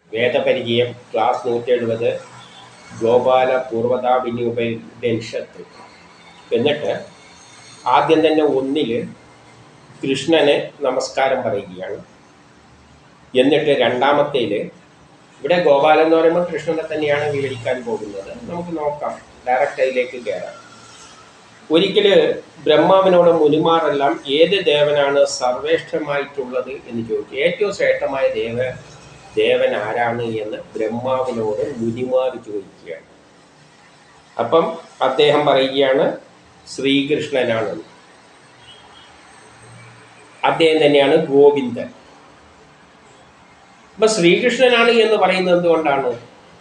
വേദപരിചയം class നൂറ്റി എഴുപത് ഗോപാല പൂർവതാപിനി ഉപനിഷത്ത് എന്നിട്ട് ആദ്യം തന്നെ ഒന്നിൽ കൃഷ്ണന് നമസ്കാരം പറയുകയാണ് എന്നിട്ട് രണ്ടാമത്തേൽ ഇവിടെ ഗോപാലൻ എന്ന് പറയുമ്പോൾ കൃഷ്ണനെ തന്നെയാണ് വിവരിക്കാൻ പോകുന്നത് നമുക്ക് നോക്കാം ഡയറക്റ്റ് അതിലേക്ക് കയറാം ഒരിക്കൽ ബ്രഹ്മാവിനോട് മുനിമാരെല്ലാം ഏത് ദേവനാണ് സർവേഷ്ഠമായിട്ടുള്ളത് എന്ന് ചോദിച്ചു ഏറ്റവും ശ്രേഷ്ഠമായ ദേവ ദേവൻ ആരാണ് എന്ന് ബ്രഹ്മാവിനോട് മുനിമാർ ചോദിക്കുകയാണ് അപ്പം അദ്ദേഹം പറയുകയാണ് ശ്രീകൃഷ്ണനാണെന്ന് അദ്ദേഹം തന്നെയാണ് ഗോവിന്ദൻ അപ്പൊ ശ്രീകൃഷ്ണനാണ് എന്ന് പറയുന്നത് എന്തുകൊണ്ടാണ്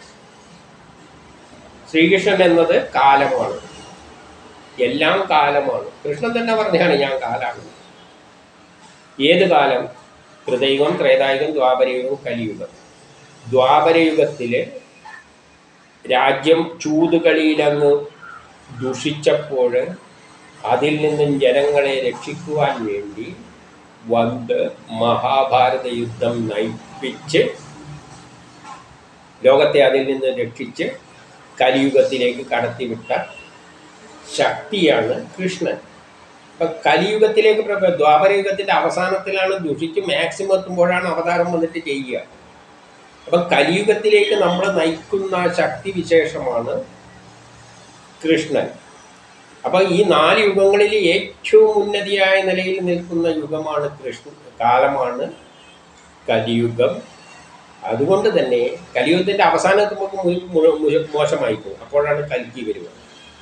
ശ്രീകൃഷ്ണൻ എന്നത് കാലമാണ് എല്ലാം കാലമാണ് കൃഷ്ണൻ തന്നെ പറഞ്ഞാണ് ഞാൻ കാലാണ് ഏത് കാലം കൃതയുഗം ത്രേതായുഗം ദ്വാപരയുഗം കലിയുഗം ദ്വാപരയുഗത്തിൽ രാജ്യം ചൂതുകളിയിലങ്ങ് ദുഷിച്ചപ്പോൾ അതിൽ നിന്നും ജനങ്ങളെ രക്ഷിക്കുവാൻ വേണ്ടി വന്ന് മഹാഭാരത യുദ്ധം നയിപ്പിച്ച് ലോകത്തെ അതിൽ നിന്ന് രക്ഷിച്ച് കലിയുഗത്തിലേക്ക് കടത്തിവിട്ട ശക്തിയാണ് കൃഷ്ണൻ ഇപ്പൊ കലിയുഗത്തിലേക്ക് പ്ര- ദ്വാപരയുഗത്തിന്റെ അവസാനത്തിലാണ് ദുഷിച്ച് മാക്സിമം എത്തുമ്പോഴാണ് അവതാരം വന്നിട്ട് ചെയ്യുക അപ്പൊ കലിയുഗത്തിലേക്ക് നമ്മളെ നയിക്കുന്ന ശക്തി വിശേഷമാണ് കൃഷ്ണൻ അപ്പൊ ഈ നാല് യുഗങ്ങളിൽ ഏറ്റവും ഉന്നതിയായ നിലയിൽ നിൽക്കുന്ന യുഗമാണ് കൃഷ്ണ കാലമാണ് കലിയുഗം അതുകൊണ്ട് തന്നെ കലിയുഗത്തിന്റെ അവസാനം എത്തുമ്പോൾ മു- മു- മു- മോശമായി പോകും അപ്പോഴാണ് കൽക്കി വരുന്നത്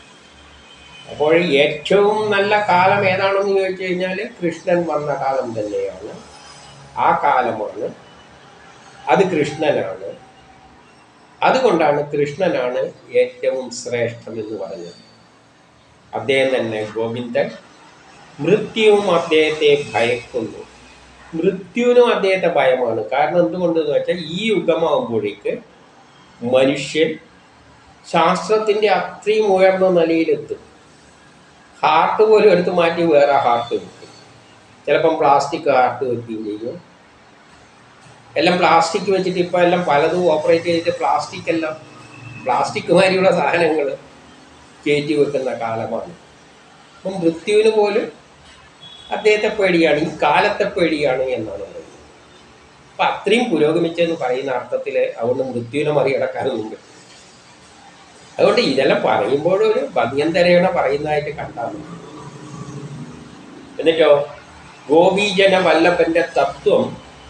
അപ്പോൾ ഏറ്റവും നല്ല കാലം ഏതാണെന്ന് ചോദിച്ചു കഴിഞ്ഞാൽ കൃഷ്ണൻ വന്ന കാലം തന്നെയാണ് ആ കാലമാണ് അത് കൃഷ്ണനാണ് അതുകൊണ്ടാണ് കൃഷ്ണനാണ് ഏറ്റവും ശ്രേഷ്ഠം എന്ന് പറഞ്ഞത് അദ്ദേഹം തന്നെ ഗോവിന്ദൻ മൃത്യുവും അദ്ദേഹത്തെ ഭയക്കുന്നു മൃത്യുവിനും അദ്ദേഹത്തെ ഭയമാണ് കാരണം എന്തുകൊണ്ടെന്ന് വെച്ചാൽ ഈ യുഗമാകുമ്പോഴേക്ക് മനുഷ്യൻ ശാസ്ത്രത്തിൻ്റെ അത്രയും ഉയർന്ന നിലയിലെത്തും ഹാർട്ട് പോലും എടുത്ത് മാറ്റി വേറെ ഹാർട്ട് വെക്കും ചിലപ്പം പ്ലാസ്റ്റിക് ഹാർട്ട് വെക്കുകയും ചെയ്യും എല്ലാം പ്ലാസ്റ്റിക് വെച്ചിട്ട് ഇപ്പം എല്ലാം പലതും ഓപ്പറേറ്റ് ചെയ്തിട്ട് പ്ലാസ്റ്റിക് എല്ലാം പ്ലാസ്റ്റിക് മാതിരിയുള്ള സാധനങ്ങൾ കയറ്റി വെക്കുന്ന കാലമാണ് അപ്പം മൃത്യുവിന് പോലും അദ്ദേഹത്തെ പേടിയാണ് ഈ കാലത്തെ പേടിയാണ് എന്നാണ് പറയുന്നത് അപ്പം അത്രയും പുരോഗമിച്ചെന്ന് പറയുന്ന അർത്ഥത്തിൽ അതുകൊണ്ട് മൃത്യുവിനെ മറികടക്കാനൊന്നും പറ്റും അതുകൊണ്ട് ഇതെല്ലാം പറയുമ്പോൾ ഒരു ഭംഗ്യന്തരേണ പറയുന്നതായിട്ട് കണ്ടാൽ മതി എന്നിട്ടോ ഗോപീജന വല്ലഭന്റെ തത്വം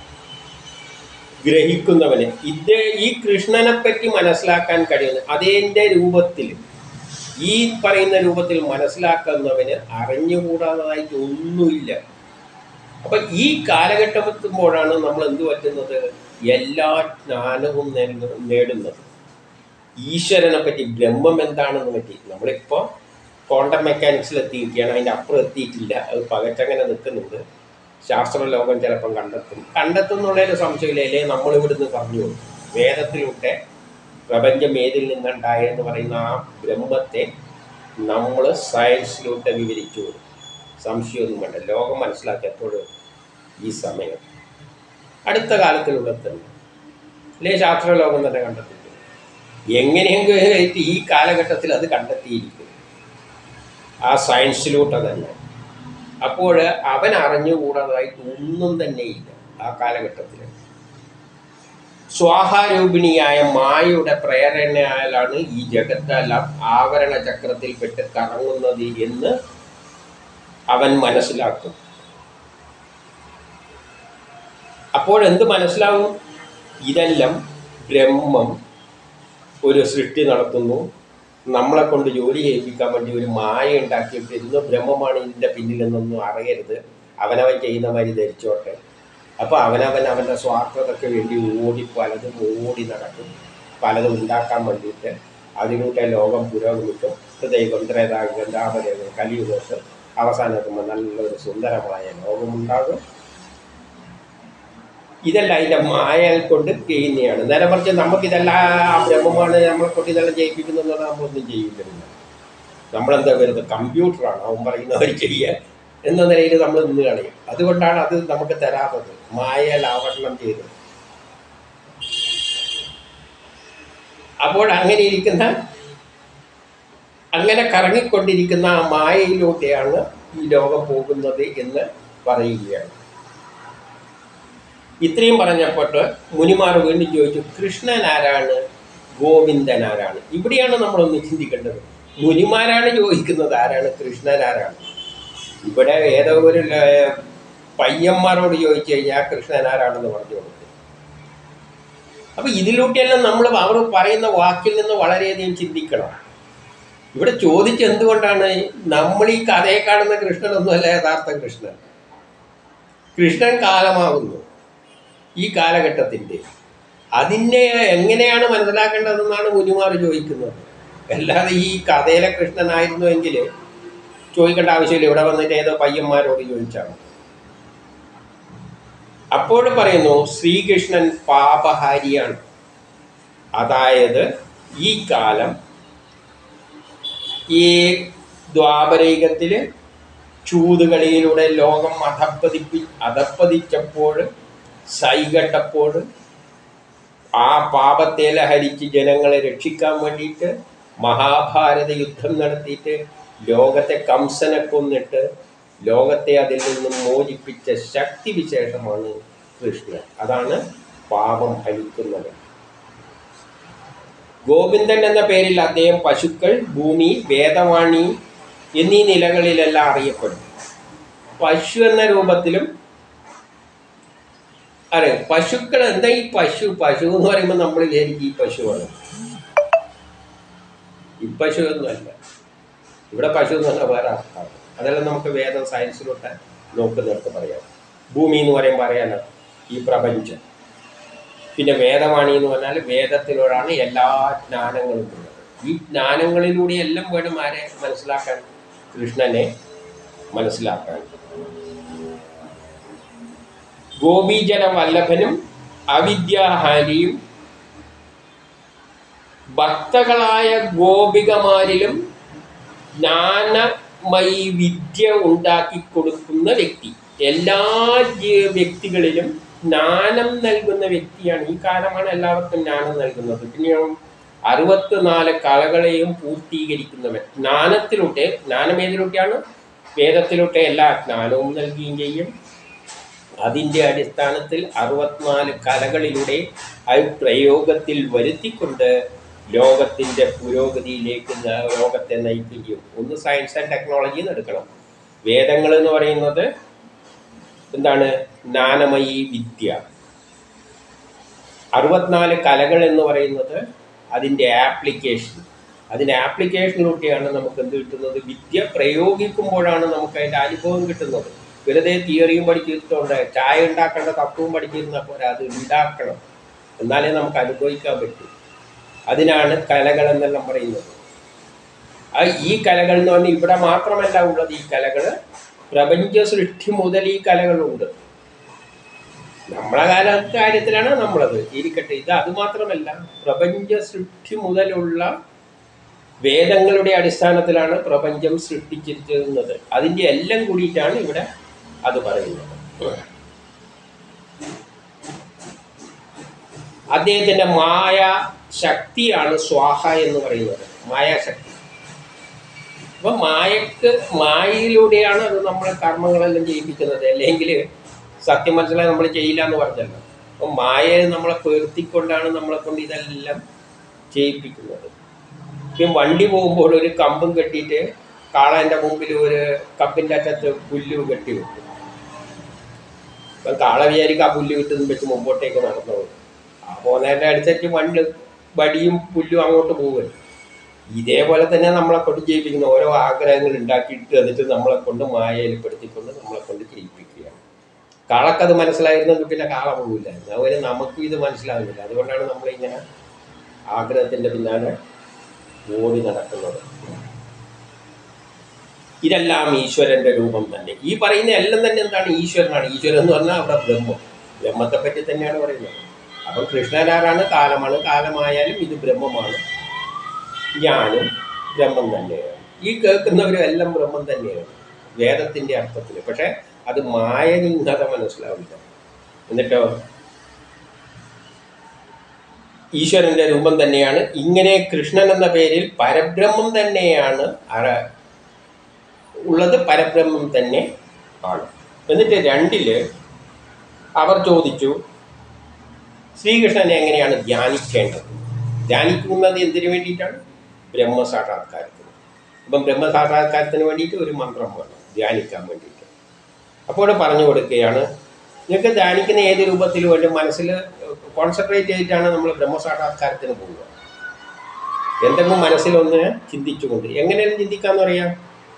ഗ്രഹിക്കുന്നവന് ഇത് ഈ കൃഷ്ണനെ പറ്റി മനസ്സിലാക്കാൻ കഴിയുന്ന അതേന്റെ രൂപത്തിൽ ഈ പറയുന്ന രൂപത്തിൽ മനസ്സിലാക്കുന്നവന് അറിഞ്ഞുകൂടാതായിട്ട് ഒന്നുമില്ല അപ്പൊ ഈ കാലഘട്ടം എത്തുമ്പോഴാണ് നമ്മൾ എന്ത് പറ്റുന്നത് എല്ലാ ജ്ഞാനവും നേടുന്ന- നേടുന്നത് ഈശ്വരനെ പറ്റി ബ്രഹ്മം എന്താണെന്ന് പറ്റി നമ്മളിപ്പോൾ ക്വാണ്ടം മെക്കാനിക്സിൽ എത്തിയിരിക്കുകയാണ് അതിൻ്റെ അപ്പുറം എത്തിയിട്ടില്ല അത് പകച്ചങ്ങനെ നിൽക്കുന്നുണ്ട് ശാസ്ത്രലോകം ചിലപ്പം കണ്ടെത്തും കണ്ടെത്തും എന്നുള്ളതിൽ സംശയമില്ല അല്ലേ നമ്മൾ ഇവിടുന്ന് പറഞ്ഞു കൊടുക്കും വേദത്തിലൂടെ പ്രപഞ്ചം ഏതിൽ നിന്നുണ്ടായെന്ന് പറയുന്ന ആ ബ്രഹ്മത്തെ നമ്മൾ സയൻസിലൂടെ വിവരിച്ചു കൊടുക്കും സംശയമൊന്നും വേണ്ട ലോകം മനസ്സിലാക്കിയപ്പോഴും ഈ സമയം അടുത്ത കാലത്തിലുള്ള തന്നെ അല്ലേ ശാസ്ത്രലോകം തന്നെ കണ്ടെത്തിക്കും എങ്ങനെയെങ്കിലും ആയിട്ട് ഈ കാലഘട്ടത്തിൽ അത് കണ്ടെത്തിയിരിക്കും ആ സയൻസിലൂടെ തന്നെ അപ്പോൾ അവൻ അറിഞ്ഞുകൂടാതായിട്ട് ഒന്നും തന്നെയില്ല ആ കാലഘട്ടത്തിൽ സ്വാഹാരൂപിണിയായ മായയുടെ പ്രേരണയാലാണ് ഈ ജഗത്തെല്ലാം ആവരണ ചക്രത്തിൽപ്പെട്ട് കറങ്ങുന്നത് എന്ന് അവൻ മനസ്സിലാക്കും അപ്പോൾ എന്ത് മനസ്സിലാവും ഇതെല്ലാം ബ്രഹ്മം ഒരു സൃഷ്ടി നടത്തുന്നു നമ്മളെ കൊണ്ട് ജോലി ചെയ്യിപ്പിക്കാൻ വേണ്ടി ഒരു മായ ഉണ്ടാക്കിയിട്ട് ഇന്ന് ബ്രഹ്മമാണ് ഇതിൻ്റെ പിന്നിലെന്നൊന്നും അറിയരുത് അവനവൻ ചെയ്യുന്ന മാതിരി ധരിച്ചോട്ടെ അപ്പോൾ അവനവൻ അവൻ്റെ സ്വാർത്ഥതയ്ക്ക് വേണ്ടി ഓടി പലതും ഓടി നടക്കും പലതും ഉണ്ടാക്കാൻ വേണ്ടിയിട്ട് അതിലൂടെ ലോകം പുരോഗമിക്കും ഹൃദയം ത്രേതായുഗം ദാപരയുഗം കലിയുഗത്ത് അവസാനത്തുമ്പോൾ നല്ലൊരു സുന്ദരമായ ലോകമുണ്ടാകും ഇതെല്ലാം അതിൻ്റെ മായൽ കൊണ്ട് ചെയ്യുന്നതാണ് നേരെ മറിച്ച് നമുക്കിതെല്ലാം ആ ബ്രഹ്മമാണ് നമ്മളെ കൊണ്ട് ഇതെല്ലാം ചെയ്യിപ്പിക്കുന്നത് നമ്മളൊന്നും ചെയ്യില്ല നമ്മളെന്താ വരുന്നത് കമ്പ്യൂട്ടറാണ് അവൻ പറയുന്നവർ ചെയ്യുക എന്ന നിലയിൽ നമ്മൾ നിന്ന് കളയും അതുകൊണ്ടാണ് അത് നമുക്ക് തരാത്തത് മായൽ ആവരണം ചെയ്തത് അപ്പോൾ അങ്ങനെ ഇരിക്കുന്ന അങ്ങനെ കറങ്ങിക്കൊണ്ടിരിക്കുന്ന ആ മായയിലൂടെയാണ് ഈ ലോകം പോകുന്നത് എന്ന് പറയുകയാണ് ഇത്രയും പറഞ്ഞപ്പോട്ട് മുനിമാർ വീണ്ടും ചോദിച്ചു കൃഷ്ണൻ ആരാണ് ഗോവിന്ദൻ ആരാണ് ഇവിടെയാണ് നമ്മളൊന്ന് ചിന്തിക്കേണ്ടത് മുനിമാരാണ് ചോദിക്കുന്നത് ആരാണ് കൃഷ്ണൻ ആരാണ് ഇവിടെ ഏതോ ഒരു ല- പയ്യന്മാരോട് ചോദിച്ചു കഴിഞ്ഞാൽ കൃഷ്ണൻ ആരാണെന്ന് പറഞ്ഞു കൊടുക്കും അപ്പൊ ഇതിലൂടെയെല്ലാം നമ്മൾ അവർ പറയുന്ന വാക്കിൽ നിന്ന് വളരെയധികം ചിന്തിക്കണം ഇവിടെ ചോദിച്ച് എന്തുകൊണ്ടാണ് നമ്മൾ ഈ കഥയെ കാണുന്ന കൃഷ്ണനൊന്നുമല്ല യഥാർത്ഥ കൃഷ്ണൻ കൃഷ്ണൻ കാലമാകുന്നു ഈ കാലഘട്ടത്തിൻ്റെ അതിനെ എങ്ങനെയാണ് മനസ്സിലാക്കേണ്ടതെന്നാണ് മുനിമാർ ചോദിക്കുന്നത് അല്ലാതെ ഈ കഥയിലെ കൃഷ്ണനായിരുന്നുവെങ്കിൽ ചോദിക്കേണ്ട ആവശ്യമില്ല ഇവിടെ വന്നിട്ട് ഏതോ പയ്യന്മാരോട് ചോദിച്ചാണ് അപ്പോൾ പറയുന്നു ശ്രീകൃഷ്ണൻ പാപഹാരിയാണ് അതായത് ഈ കാലം ഈ ദ്വാപരയുഗത്തിൽ ചൂതുകളിയിലൂടെ ലോകം അധപ്പതിപ്പി അധപ്പതിച്ചപ്പോൾ സൈകട്ടപ്പോൾ ആ പാപത്തെ ലഹരിച്ച് ജനങ്ങളെ രക്ഷിക്കാൻ വേണ്ടിയിട്ട് മഹാഭാരത യുദ്ധം നടത്തിയിട്ട് ലോകത്തെ കംസനെ കൊന്നിട്ട് ലോകത്തെ അതിൽ നിന്നും മോചിപ്പിച്ച ശക്തി വിശേഷമാണ് കൃഷ്ണൻ അതാണ് പാപം ഹരിക്കുന്നത് ഗോവിന്ദൻ എന്ന പേരിൽ അദ്ദേഹം പശുക്കൾ ഭൂമി വേദവാണി എന്നീ നിലകളിലെല്ലാം അറിയപ്പെടും പശു എന്ന രൂപത്തിലും അതെ പശുക്കൾ എന്താ ഈ പശു പശു എന്ന് പറയുമ്പോൾ നമ്മൾ വിചാരിക്കും ഈ പശുവാണ് ഈ പശു ഒന്നുമല്ല ഇവിടെ പശു എന്ന് പറഞ്ഞാൽ വേറെ അർത്ഥമാണ് അതെല്ലാം നമുക്ക് വേദം സയൻസിലോട്ട് നോക്കുന്നിടത്ത് പറയാം ഭൂമി എന്ന് പറയുമ്പോൾ അറിയാലോ ഈ പ്രപഞ്ചം പിന്നെ വേദവാണി എന്ന് പറഞ്ഞാൽ വേദത്തിലൂടെയാണ് എല്ലാ ജ്ഞാനങ്ങളും ഉള്ളത് ഈ ജ്ഞാനങ്ങളിലൂടെ എല്ലാം വേണം ആരെ മനസ്സിലാക്കാൻ കൃഷ്ണനെ മനസ്സിലാക്കാൻ ഗോപീജന വല്ലഭനും അവിദ്യാഹാരിയും ഭക്തകളായ ഗോപികമാരിലും ജ്ഞാനമയി വിദ്യ ഉണ്ടാക്കി കൊടുക്കുന്ന വ്യക്തി എല്ലാ ജീ- വ്യക്തികളിലും ജ്ഞാനം നൽകുന്ന വ്യക്തിയാണ് ഈ കാലമാണ് എല്ലാവർക്കും ജ്ഞാനം നൽകുന്നത് പിന്നെയോ അറുപത്തിനാല് കലകളെയും പൂർത്തീകരിക്കുന്നവൻ ജ്ഞാനത്തിലൂടെ ജ്ഞാനം ഏതിലൂടെയാണ് വേദത്തിലൂടെ എല്ലാ ജ്ഞാനവും നൽകുകയും ചെയ്യും അതിൻ്റെ അടിസ്ഥാനത്തിൽ അറുപത്തിനാല് കലകളിലൂടെ അത് പ്രയോഗത്തിൽ വരുത്തിക്കൊണ്ട് ലോകത്തിൻ്റെ പുരോഗതിയിലേക്ക് ന- ലോകത്തെ നയിക്കുകയും ചെയ്യും ഒന്ന് സയൻസ് ആൻഡ് ടെക്നോളജി എന്ന് എടുക്കണം വേദങ്ങൾ എന്ന് പറയുന്നത് എന്താണ് ജ്ഞാനമയി വിദ്യ അറുപത്തിനാല് കലകൾ എന്ന് പറയുന്നത് അതിൻ്റെ ആപ്ലിക്കേഷൻ അതിൻ്റെ ആപ്ലിക്കേഷനിലൂടെയാണ് നമുക്ക് എന്ത് കിട്ടുന്നത് വിദ്യ പ്രയോഗിക്കുമ്പോഴാണ് നമുക്ക് അതിൻ്റെ അനുഭവം കിട്ടുന്നത് വെറുതെ തിയറിയും പഠിച്ചിട്ടുണ്ട് ചായ ഉണ്ടാക്കേണ്ട തത്വവും പഠിച്ചിരുന്ന പോലെ അത് ഉണ്ടാക്കണം എന്നാലേ നമുക്ക് അനുഭവിക്കാൻ പറ്റൂ അതിനാണ് കലകൾ എന്നെല്ലാം പറയുന്നത് ആ ഈ കലകൾ എന്ന് പറഞ്ഞാൽ ഇവിടെ മാത്രമല്ല ഉള്ളത് ഈ കലകൾ പ്രപഞ്ച സൃഷ്ടി മുതൽ ഈ കലകളുണ്ട് നമ്മളെ കാല കാര്യത്തിലാണ് നമ്മളത് ഇരിക്കട്ടെ ഇത് അത് മാത്രമല്ല പ്രപഞ്ച സൃഷ്ടി മുതലുള്ള വേദങ്ങളുടെ അടിസ്ഥാനത്തിലാണ് പ്രപഞ്ചം സൃഷ്ടിച്ചിരിക്കുന്നത് അതിൻ്റെ എല്ലാം കൂടിയിട്ടാണ് ഇവിടെ അത് പറയുന്നത് അദ്ദേഹത്തിൻ്റെ മായ ശക്തിയാണ് സ്വാഹ എന്ന് പറയുന്നത് മായാശക്തി അപ്പം മായക്ക് മായയിലൂടെയാണ് അത് നമ്മളെ കർമ്മങ്ങളെല്ലാം ചെയ്യിപ്പിക്കുന്നത് അല്ലെങ്കിൽ സത്യം മനസ്സിലായി നമ്മൾ ചെയ്യില്ല എന്ന് പറഞ്ഞല്ലോ അപ്പം മായയെ നമ്മളെ പേർത്തിക്കൊണ്ടാണ് നമ്മളെ കൊണ്ട് ഇതെല്ലാം ചെയ്യിപ്പിക്കുന്നത് ഇപ്പം വണ്ടി പോകുമ്പോൾ ഒരു കമ്പും കെട്ടിയിട്ട് കാളേൻ്റെ മുമ്പിൽ ഒരു കമ്പിൻ്റെ അറ്റത്ത് പുല്ല് കെട്ടി വെക്കും ഇപ്പം കാള വിചാരിക്കും ആ പുല്ല് കിട്ടുന്ന വെച്ച് മുമ്പോട്ടേക്ക് നടന്നു പോകും ആ പോകുന്നതിൻ്റെ അനുസരിച്ച് വണ്ടി വടിയും പുല്ലും അങ്ങോട്ട് പോകുമല്ലോ ഇതേപോലെ തന്നെ നമ്മളെ കൊണ്ട് ചെയ്യിപ്പിക്കുന്ന ഓരോ ആഗ്രഹങ്ങൾ ഉണ്ടാക്കിയിട്ട് എന്നിട്ട് നമ്മളെ കൊണ്ട് മായയിൽപ്പെടുത്തിക്കൊണ്ട് നമ്മളെ കൊണ്ട് ചെയ്യിപ്പിക്കുകയാണ് കാളക്കത് മനസ്സിലായിരുന്നെങ്കിൽ പിന്നെ കാള പോകില്ലായിരുന്നു അതുപോലെ നമുക്കും ഇത് മനസ്സിലാകുന്നില്ല അതുകൊണ്ടാണ് നമ്മളിങ്ങനെ ആഗ്രഹത്തിൻ്റെ പിന്നാലെ ഓടി നടക്കുന്നത് ഇതെല്ലാം ഈശ്വരന്റെ രൂപം തന്നെ ഈ പറയുന്ന എല്ലാം തന്നെ എന്താണ് ഈശ്വരനാണ് ഈശ്വരൻ എന്ന് പറഞ്ഞാൽ അവിടെ ബ്രഹ്മം ബ്രഹ്മത്തെ പറ്റി തന്നെയാണ് പറയുന്നത് അപ്പം കൃഷ്ണനാരാണ് കാലമാണ് കാലമായാലും ഇത് ബ്രഹ്മമാണ് ഞാനും ബ്രഹ്മം തന്നെയാണ് ഈ കേൾക്കുന്നവരും എല്ലാം ബ്രഹ്മം തന്നെയാണ് വേദത്തിൻ്റെ അർത്ഥത്തിൽ പക്ഷേ അത് മായനിന്നത മനസ്സിലാവില്ല എന്നിട്ടോ ഈശ്വരൻ്റെ രൂപം തന്നെയാണ് ഇങ്ങനെ കൃഷ്ണൻ എന്ന പേരിൽ പരബ്രഹ്മം തന്നെയാണ് അറ- ഉള്ളത് പരബ്രഹ്മം തന്നെ ആണ് എന്നിട്ട് രണ്ടില് അവർ ചോദിച്ചു ശ്രീകൃഷ്ണനെ എങ്ങനെയാണ് ധ്യാനിക്കേണ്ടത് ധ്യാനിക്കുന്നത് എന്തിനു വേണ്ടിയിട്ടാണ് ബ്രഹ്മസാക്ഷാത്കാരത്തിന് അപ്പം ബ്രഹ്മസാക്ഷാത്കാരത്തിന് വേണ്ടിയിട്ട് ഒരു മന്ത്രം വേണം ധ്യാനിക്കാൻ വേണ്ടിയിട്ട് അപ്പോൾ പറഞ്ഞു കൊടുക്കുകയാണ് നിങ്ങൾക്ക് ധ്യാനിക്കുന്ന ഏത് രൂപത്തിൽ വേണ്ടി മനസ്സിൽ കോൺസെൻട്രേറ്റ് ചെയ്തിട്ടാണ് നമ്മൾ ബ്രഹ്മസാക്ഷാത്കാരത്തിന് പോവുക എന്തെങ്കിലും മനസ്സിലൊന്ന് ചിന്തിച്ചുകൊണ്ട് എങ്ങനെയാണ് ചിന്തിക്കാന്ന് പറയാം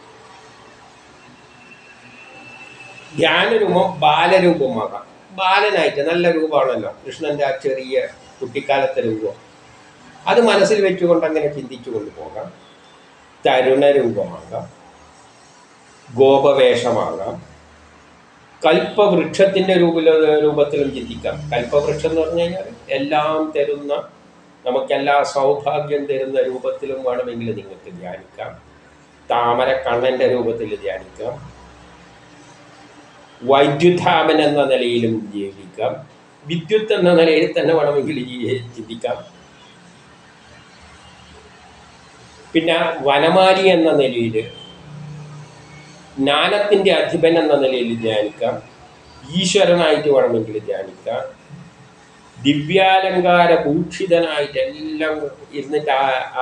ധ്യാനരൂപം ബാലരൂപമാകാം ബാലനായിട്ട് നല്ല രൂപമാണല്ലോ കൃഷ്ണന്റെ ആ ചെറിയ കുട്ടിക്കാലത്തെ രൂപം അത് മനസ്സിൽ വെച്ചുകൊണ്ട് അങ്ങനെ ചിന്തിച്ചു കൊണ്ടുപോകാം തരുണരൂപമാകാം ഗോപവേഷമാകാം കൽപ്പവൃക്ഷത്തിൻ്റെ രൂപ രൂപത്തിലും ചിന്തിക്കാം കൽപ്പവൃക്ഷം എന്ന് പറഞ്ഞു കഴിഞ്ഞാൽ എല്ലാം തരുന്ന നമുക്കെല്ലാ സൗഭാഗ്യം തരുന്ന രൂപത്തിലും വേണമെങ്കിൽ നിങ്ങൾക്ക് ധ്യാനിക്കാം താമര കണ്ണൻ്റെ രൂപത്തിൽ ധ്യാനിക്കാം വൈദ്യുതാമൻ എന്ന നിലയിലും ജീവിക്കാം വിദ്യുത്ത് എന്ന നിലയിൽ തന്നെ വേണമെങ്കിൽ ജീ- ചിന്തിക്കാം പിന്നെ വനമാലി എന്ന നിലയിൽ ജ്ഞാനത്തിൻ്റെ അധിപൻ എന്ന നിലയിൽ ധ്യാനിക്കാം ഈശ്വരനായിട്ട് വേണമെങ്കിൽ ധ്യാനിക്കാം ദിവ്യാലങ്കാര ഭൂഷിതനായിട്ട് എല്ലാം ഇരുന്നിട്ട് ആ ആ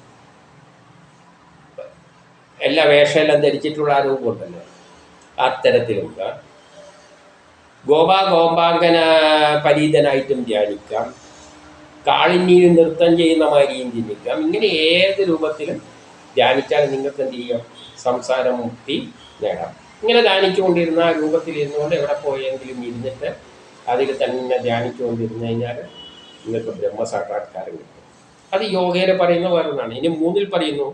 എല്ലാ വേഷമെല്ലാം ധരിച്ചിട്ടുള്ള ആ രൂപമുണ്ടല്ലോ അത്തരത്തിലുള്ള ഗോപാ ഗോപാങ്കന പരീതനായിട്ടും ധ്യാനിക്കാം കാളിനിയിൽ നൃത്തം ചെയ്യുന്ന മാതിരിയും ചിന്തിക്കാം ഇങ്ങനെ ഏത് രൂപത്തിലും ധ്യാനിച്ചാൽ നിങ്ങൾക്ക് എന്ത് ചെയ്യാം സംസാര മുക്തി നേടാം ഇങ്ങനെ ധ്യാനിച്ചുകൊണ്ടിരുന്ന ആ രൂപത്തിൽ ഇരുന്നുകൊണ്ട് എവിടെ പോയെങ്കിലും ഇരുന്നിട്ട് അതിൽ തന്നെ ധ്യാനിച്ചുകൊണ്ടിരുന്നു കഴിഞ്ഞാൽ നിങ്ങൾക്ക് ബ്രഹ്മസാക്ഷാത്കാരം കിട്ടും അത് യോഗയിൽ പറയുന്ന വേറൊന്നാണ് ഇനി മൂന്നിൽ പറയുന്നു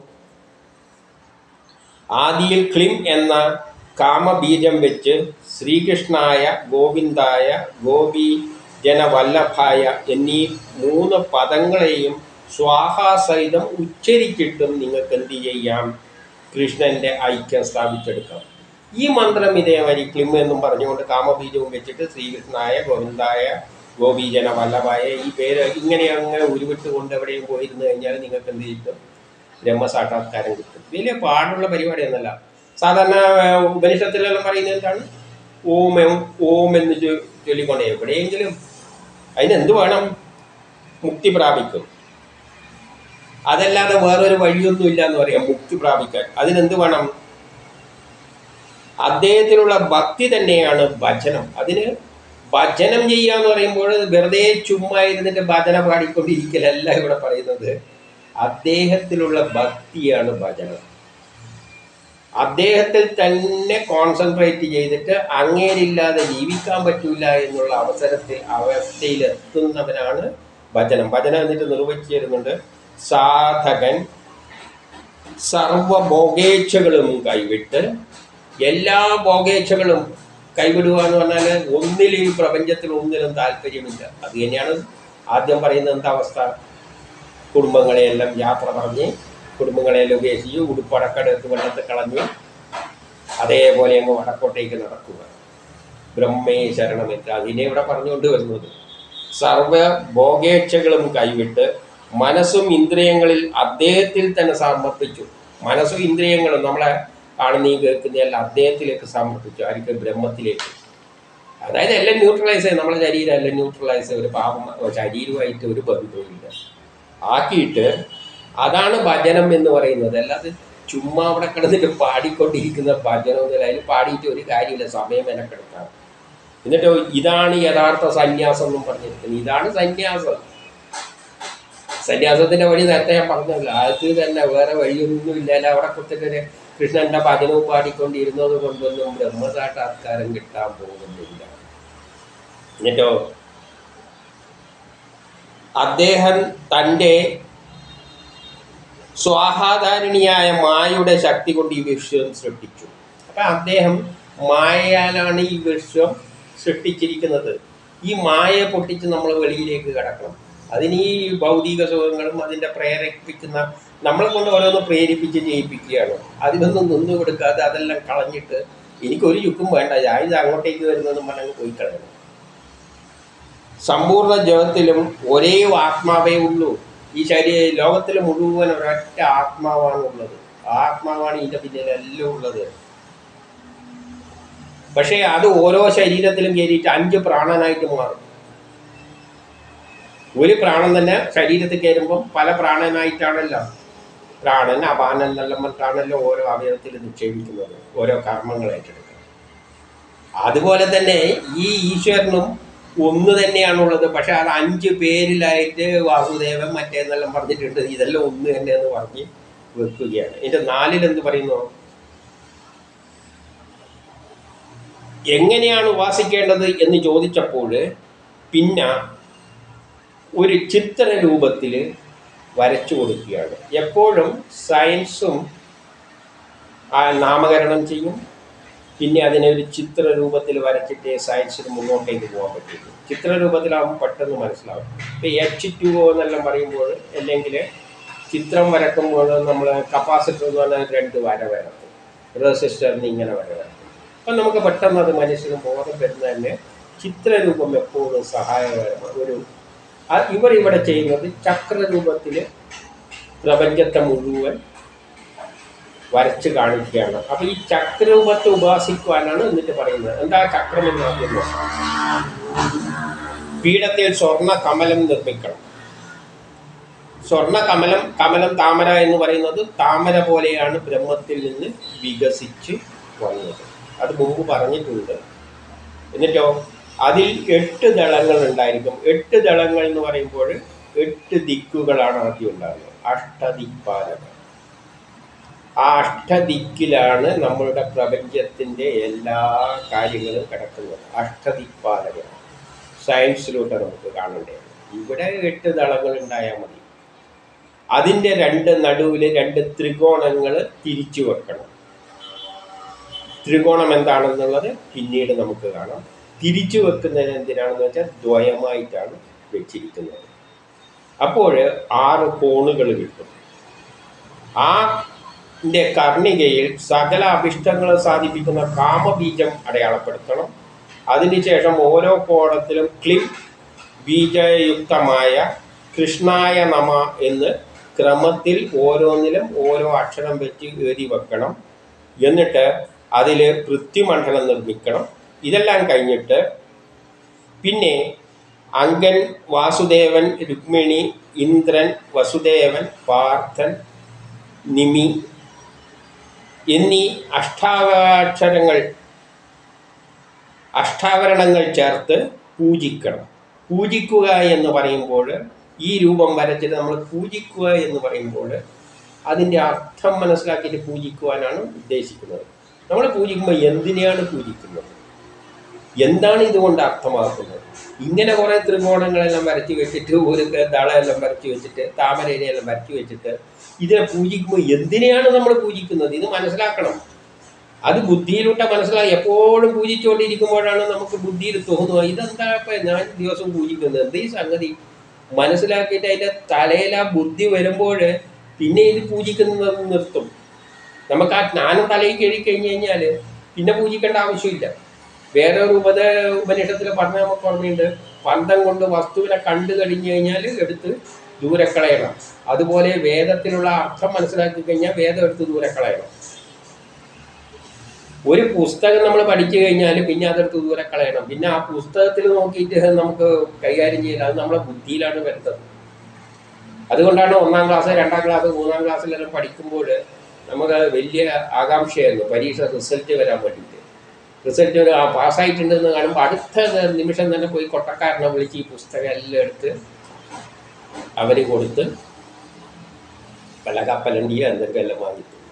ആദിയിൽ ക്ലിം എന്ന കാമബീജം വെച്ച് ശ്രീകൃഷ്ണായ ഗോവിന്ദായ ഗോപി ജനവല്ലഭായ എന്നീ മൂന്ന് പദങ്ങളെയും സ്വാഹാസഹിതം ഉച്ചരിച്ചിട്ടും നിങ്ങൾക്ക് എന്ത് ചെയ്യാം കൃഷ്ണന്റെ ഐക്യം സ്ഥാപിച്ചെടുക്കാം ഈ മന്ത്രം ഇതേമാതിരി ക്ലിം എന്നും പറഞ്ഞുകൊണ്ട് കാമബീജവും വെച്ചിട്ട് ശ്രീകൃഷ്ണായ ഗോവിന്ദായ ഗോപീജന വല്ലഭായ ഈ പേര് ഇങ്ങനെ അങ്ങനെ ഉരുവിട്ട് കൊണ്ട് എവിടെയും പോയിരുന്നു കഴിഞ്ഞാൽ നിങ്ങൾക്ക് എന്ത് കിട്ടും ബ്രഹ്മസാക്ഷാത്കാരം കിട്ടും വലിയ പാടുള്ള പരിപാടിയൊന്നല്ല സാധാരണ ഏഹ്, ഉപനിഷത്തിലെല്ലാം പറയുന്നത് എന്താണ് ഓം എം- ഓം എന്ന് ചൊ- ചൊല്ലിക്കൊണ്ട് എവിടെയെങ്കിലും അതിനെന്ത് വേണം മുക്തി പ്രാപിക്കും അതല്ലാതെ വേറൊരു വഴിയൊന്നും ഇല്ല എന്ന് പറയാം മുക്തി പ്രാപിക്കാൻ അതിനെന്ത് വേണം അദ്ദേഹത്തിലുള്ള ഭക്തി തന്നെയാണ് ഭജനം അതിന് ഭജനം ചെയ്യുക എന്ന് പറയുമ്പോൾ വെറുതെ ചുമ്മാ ഇരുന്നിട്ട് ഭജന പാടിക്കൊണ്ടിരിക്കലല്ല ഇവിടെ പറയുന്നത് അദ്ദേഹത്തിലുള്ള ഭക്തിയാണ് ഭജനം അദ്ദേഹത്തിൽ തന്നെ കോൺസെൻട്രേറ്റ് ചെയ്തിട്ട് അങ്ങേരില്ലാതെ ജീവിക്കാൻ പറ്റൂല എന്നുള്ള അവസരത്തിൽ അവസ്ഥയിൽ എത്തുന്നവനാണ് ഭജനം ഭജനം എന്നിട്ട് നിർവഹിച്ചു തരുന്നുണ്ട് സാധകൻ സർവഭോഗേച്ഛകളും കൈവിട്ട് എല്ലാ ഭോഗേച്ഛകളും കൈവിടുക എന്ന് പറഞ്ഞാൽ ഒന്നിലും ഈ പ്രപഞ്ചത്തിൽ ഒന്നിലും താല്പര്യമില്ല അത് തന്നെയാണ് ആദ്യം പറയുന്നത് എന്താ അവസ്ഥ കുടുംബങ്ങളെയെല്ലാം യാത്ര പറഞ്ഞ് കുടുംബങ്ങളെയെല്ലാം ഉപേക്ഷിച്ച് ഉടുപ്പടക്കെടുത്ത് വെള്ളത്തിൽ കളഞ്ഞ് അതേപോലെ അങ്ങ് വടക്കോട്ടേക്ക് നടക്കുക ബ്രഹ്മേ ശരണമെത്ര അതിനെ ഇവിടെ പറഞ്ഞുകൊണ്ട് വരുന്നത് സർവ ഭോഗേച്ഛകളും കൈവിട്ട് മനസ്സും ഇന്ദ്രിയങ്ങളിൽ അദ്ദേഹത്തിൽ തന്നെ സമർപ്പിച്ചു മനസ്സും ഇന്ദ്രിയങ്ങളും നമ്മളെ കാണുന്നീ കേൾക്കുന്നതെല്ലാം അദ്ദേഹത്തിലേക്ക് സമർപ്പിച്ചു ആർക്ക് ബ്രഹ്മത്തിലേക്ക് അതായത് എല്ലാം ന്യൂട്രലൈസ് ചെയ്യും നമ്മളെ ശരീരം എല്ലാം ന്യൂട്രലൈസ് ചെയ്യും ഒരു പാപം ശരീരമായിട്ട് ഒരു ബന്ധവുമില്ല ആക്കിയിട്ട് അതാണ് ഭജനം എന്ന് പറയുന്നത് അല്ലാതെ ചുമ്മാ അവിടെ കിടന്നിട്ട് പാടിക്കൊണ്ടിരിക്കുന്ന ഭജനം എന്നല്ല അതിൽ പാടിയിട്ട് ഒരു കാര്യമില്ല സമയം മെനക്കെടുക്കാം എന്നിട്ട് ഇതാണ് യഥാർത്ഥ സന്യാസം എന്നും പറഞ്ഞിരിക്കുന്നത് ഇതാണ് സന്യാസം സന്യാസത്തിന്റെ വഴി നേരത്തെ ഞാൻ പറഞ്ഞല്ലോ അത് തന്നെ വേറെ വഴിയൊന്നും ഇല്ലല്ലോ അവിടെ കുത്തിട്ടൊരു കൃഷ്ണന്റെ ഭജനവും പാടിക്കൊണ്ടിരുന്നത് കൊണ്ടൊന്നും ബ്രഹ്മസാക്ഷാത്കാരം കിട്ടാൻ പോകുന്നില്ല എന്നിട്ടോ അദ്ദേഹം തൻ്റെ സ്വാഹാധാരിണിയായ മായയുടെ ശക്തി കൊണ്ട് ഈ വിശ്വം സൃഷ്ടിച്ചു അപ്പം അദ്ദേഹം മായയാലാണ് ഈ വിശ്വം സൃഷ്ടിച്ചിരിക്കുന്നത് ഈ മായ പൊട്ടിച്ച് നമ്മൾ വെളിയിലേക്ക് കിടക്കണം അതിന് ഈ ഭൗതിക സുഖങ്ങളും അതിൻ്റെ പ്രേരിപ്പിക്കുന്ന നമ്മളെ കൊണ്ട് ഓരോന്ന് പ്രേരിപ്പിച്ച് ചെയ്യിപ്പിക്കുകയാണ് അതിനൊന്നും നിന്നു കൊടുക്കാതെ അതെല്ലാം കളഞ്ഞിട്ട് എനിക്കൊരു ചുക്കും വേണ്ട ഞാൻ ഇത് അങ്ങോട്ടേക്ക് വരുന്നതെന്ന് പറഞ്ഞങ്ങ് പോയി കളയണം സമ്പൂർണ്ണ ജഗത്തിലും ഒരേ ആത്മാവേ ഉള്ളൂ ഈ ശരീര ലോകത്തിൽ മുഴുവൻ ഒരൊറ്റ ആത്മാവാണ് ഉള്ളത് ആ ആത്മാവാണ് ഇതിൻ്റെ പിന്നിലെല്ലാം ഉള്ളത് പക്ഷേ അത് ഓരോ ശരീരത്തിലും കയറിയിട്ട് അഞ്ച് പ്രാണനായിട്ട് മാറും ഒരു പ്രാണൻ തന്നെ ശരീരത്തിൽ കയറുമ്പം പല പ്രാണനായിട്ടാണല്ലോ പ്രാണൻ അപാനൻ എന്നെല്ലാം പറഞ്ഞിട്ടാണല്ലോ ഓരോ അവയവത്തിൽ നിക്ഷേപിക്കുന്നത് ഓരോ കർമ്മങ്ങൾ ഏറ്റെടുക്കുന്നത് അതുപോലെ തന്നെ ഈ ഈശ്വരനും ഒന്ന് തന്നെയാണുള്ളത് പക്ഷെ അത് അഞ്ച് പേരിലായിട്ട് വാസുദേവൻ മറ്റേന്നെല്ലാം പറഞ്ഞിട്ടുണ്ട് ഇതെല്ലാം ഒന്ന് തന്നെ എന്ന് പറഞ്ഞ് വെക്കുകയാണ് ഇതിന്റെ നാലിൽ എന്ത് പറയുന്നു എങ്ങനെയാണ് ഉപാസിക്കേണ്ടത് എന്ന് ചോദിച്ചപ്പോൾ പിന്നെ ഒരു ചിത്ര രൂപത്തിൽ വരച്ചു കൊടുക്കുകയാണ് എപ്പോഴും സയൻസും ആ നാമകരണം ചെയ്യും പിന്നെ അതിനെ ഒരു ചിത്ര രൂപത്തിൽ വരച്ചിട്ട് സയൻസിന് മുന്നോട്ടേക്ക് പോകാൻ പറ്റുള്ളൂ ചിത്ര രൂപത്തിലാകുമ്പോൾ പെട്ടെന്ന് മനസ്സിലാവും ഇപ്പോൾ എച്ച് ടു എന്നെല്ലാം പറയുമ്പോൾ അല്ലെങ്കിൽ ചിത്രം വരക്കുമ്പോൾ നമ്മൾ കപ്പാസിറ്റർ എന്ന് പറഞ്ഞാൽ രണ്ട് വര വരക്കും റെസിസ്റ്ററിന് ഇങ്ങനെ വര വരക്കും അപ്പം നമുക്ക് പെട്ടെന്ന് അത് മനസ്സിന് ബോധം വരുന്ന തന്നെ ചിത്രരൂപം എപ്പോഴും സഹായകരമാണ് ഒരു ആ- ഇവർ ഇവിടെ ചെയ്യുന്നത് ചക്രരൂപത്തിൽ പ്രപഞ്ചത്തെ മുഴുവൻ വരച്ച് കാണിക്കുകയാണ് അപ്പൊ ഈ ചക്രരൂപത്തെ ഉപാസിക്കുവാനാണ് എന്നിട്ട് പറയുന്നത് എന്താ ചക്രം എന്ന് ആദ്യം നോക്കാം പീഠത്തിൽ സ്വർണ്ണ കമലം നിർമ്മിക്കണം സ്വർണ്ണ കമലം കമലം താമര എന്ന് പറയുന്നത് താമര പോലെയാണ് ബ്രഹ്മത്തിൽ നിന്ന് വികസിച്ച് വന്നത് അത് മുമ്പ് പറഞ്ഞിട്ടുണ്ട് എന്നിട്ടോ അതിൽ എട്ട് ദളങ്ങൾ ഉണ്ടായിരിക്കും എട്ട് ദളങ്ങൾ എന്ന് പറയുമ്പോൾ എട്ട് ദിക്കുകളാണ് ആദ്യം ഉണ്ടാകുന്നത് അഷ്ടദിക്പാലകൾ ആ അഷ്ടദിക്കിലാണ് നമ്മളുടെ പ്രപഞ്ചത്തിൻ്റെ എല്ലാ കാര്യങ്ങളും കിടക്കുന്നത് അഷ്ടദിക്പാലകൾ സയൻസിലൂടെ നമുക്ക് കാണേണ്ടത് ഇവിടെ എട്ട് ദളങ്ങൾ ഉണ്ടായാൽ മതി അതിൻ്റെ രണ്ട് നടുവിൽ രണ്ട് ത്രികോണങ്ങൾ തിരിച്ചു വെക്കണം ത്രികോണം എന്താണെന്നുള്ളത് പിന്നീട് നമുക്ക് കാണാം തിരിച്ചു വെക്കുന്നതിന് എന്തിനാണെന്ന് വെച്ചാൽ ദ്വയമായിട്ടാണ് വെച്ചിരിക്കുന്നത് അപ്പോൾ ആറ് കോണുകൾ കിട്ടും ആ ന്റെ കർണികയിൽ സകല അഭിഷ്ടങ്ങളും സാധിപ്പിക്കുന്ന കാമബീജം അടയാളപ്പെടുത്തണം അതിനുശേഷം ഓരോ കോണത്തിലും ക്ലിം ബീജയുക്തമായ കൃഷ്ണായ നമ എന്ന് ക്രമത്തിൽ ഓരോന്നിലും ഓരോ അക്ഷരം വെച്ച് എഴുതി വെക്കണം എന്നിട്ട് അതിൽ പൃഥ്വിമണ്ഡലം നിർമ്മിക്കണം ഇതെല്ലാം കഴിഞ്ഞിട്ട് പിന്നെ അങ്കൻ വാസുദേവൻ രുക്മിണി ഇന്ദ്രൻ വസുദേവൻ പാർത്ഥൻ നിമി എന്നീ അഷ്ടാക്ഷരങ്ങൾ അഷ്ടാവരണങ്ങൾ ചേർത്ത് പൂജിക്കണം പൂജിക്കുക എന്ന് പറയുമ്പോൾ ഈ രൂപം വരച്ചിട്ട് നമ്മൾ പൂജിക്കുക എന്ന് പറയുമ്പോൾ അതിൻ്റെ അർത്ഥം മനസ്സിലാക്കിയിട്ട് പൂജിക്കുവാനാണ് ഉദ്ദേശിക്കുന്നത് നമ്മൾ പൂജിക്കുമ്പോൾ എന്തിനെയാണ് പൂജിക്കുന്നത് എന്താണ് ഇതുകൊണ്ട് അർത്ഥമാക്കുന്നത് ഇങ്ങനെ കുറേ ത്രികോണങ്ങളെല്ലാം വരച്ച് വെച്ചിട്ട് ഒരു ദളമെല്ലാം വരച്ച് വെച്ചിട്ട് താമരയിലെല്ലാം വരച്ച് വെച്ചിട്ട് ഇതിനെ പൂജിക്കുമ്പോൾ എന്തിനെയാണ് നമ്മൾ പൂജിക്കുന്നത് ഇത് മനസ്സിലാക്കണം അത് ബുദ്ധിയിലൂടെ മനസ്സിലായി എപ്പോഴും പൂജിച്ചുകൊണ്ടിരിക്കുമ്പോഴാണ് നമുക്ക് ബുദ്ധിയിൽ തോന്നുക ഇതെന്താ ഇപ്പം ഞാൻ ദിവസം പൂജിക്കുന്നത് എന്ത് ഈ സംഗതി മനസ്സിലാക്കിയിട്ട് അതിൻ്റെ തലയിൽ ആ ബുദ്ധി വരുമ്പോൾ പിന്നെ ഇത് പൂജിക്കുന്നത് നിർത്തും നമുക്ക് ആ ജ്ഞാനം തലയിൽ കയറി കഴിഞ്ഞ് കഴിഞ്ഞാൽ പിന്നെ പൂജിക്കേണ്ട ആവശ്യമില്ല വേറെ ഒരു ഉപത ഉപനിഷത്തിൽ പറഞ്ഞ നമുക്ക് ഓർമ്മയുണ്ട് പന്തം കൊണ്ട് വസ്തുവിനെ കണ്ടു കഴിഞ്ഞു കഴിഞ്ഞാൽ എടുത്ത് ദൂരെ കളയണം അതുപോലെ വേദത്തിലുള്ള അർത്ഥം മനസ്സിലാക്കി കഴിഞ്ഞാൽ വേദം എടുത്ത് ദൂരെ കളയണം ഒരു പുസ്തകം നമ്മൾ പഠിച്ചു കഴിഞ്ഞാൽ പിന്നെ അതെടുത്ത് ദൂരെ കളയണം പിന്നെ ആ പുസ്തകത്തിൽ നോക്കിയിട്ട് നമുക്ക് കൈകാര്യം ചെയ്യില്ല അത് നമ്മളെ ബുദ്ധിയിലാണ് വരുന്നത് അതുകൊണ്ടാണ് ഒന്നാം ക്ലാസ് രണ്ടാം ക്ലാസ് മൂന്നാം ക്ലാസ്സിലെല്ലാം പഠിക്കുമ്പോൾ നമുക്ക് വലിയ ആകാംക്ഷയായിരുന്നു പരീക്ഷ റിസൾട്ട് വരാൻ വേണ്ടിയിട്ട് റിസൾട്ട് ഒരു ആ പാസ്സായിട്ടുണ്ടെന്ന് കാണുമ്പോൾ അടുത്ത നിമിഷം തന്നെ പോയി കൊട്ടക്കാരനെ വിളിച്ച് ഈ പുസ്തകം എല്ലാം എടുത്ത് അവർ കൊടുത്ത് വല്ല കപ്പലണ്ടിയോ എന്തൊക്കെ എല്ലാം വാങ്ങി തന്നു.